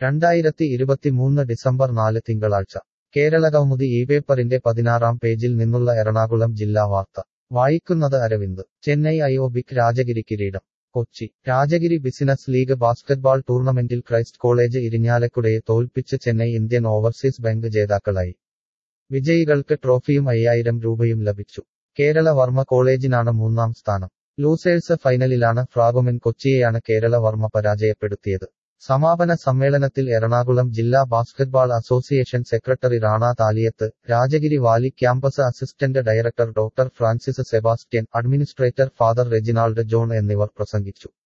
രണ്ടായിരത്തി ഇരുപത്തിമൂന്ന് ഡിസംബർ നാല് തിങ്കളാഴ്ച കേരള കൗമുദി ഈ പേപ്പറിന്റെ പതിനാറാം പേജിൽ നിന്നുള്ള എറണാകുളം ജില്ലാ വാർത്ത വായിക്കുന്നത് അരവിന്ദ് ചെന്നൈ അയോബിക് രാജഗിരി കിരീടം Kochi Rajagiri business league basketball ടൂർണമെന്റിൽ ക്രൈസ്റ്റ് കോളേജ് ഇരിഞ്ഞാലക്കുടയെ തോൽപ്പിച്ച് ചെന്നൈ ഇന്ത്യൻ ഓവർസീസ് ബാങ്ക് ജേതാക്കളായി വിജയികൾക്ക് ട്രോഫിയും അയ്യായിരം രൂപയും ലഭിച്ചു കേരള വർമ്മ കോളേജിനാണ് മൂന്നാം സ്ഥാനം ലൂസേഴ്സ് ഫൈനലിലാണ് ഫ്രാഗുമെൻ കൊച്ചിയെയാണ് കേരള വർമ്മ പരാജയപ്പെടുത്തിയത് സമാപന സമ്മേളനത്തിൽ എറണാകുളം ജില്ലാ basketball association secretary Rana Thaliyath Rajagiri valley campus assistant director doctor Francis Sebastian administrator father Reginald John എന്നിവർ പ്രസംഗിച്ചു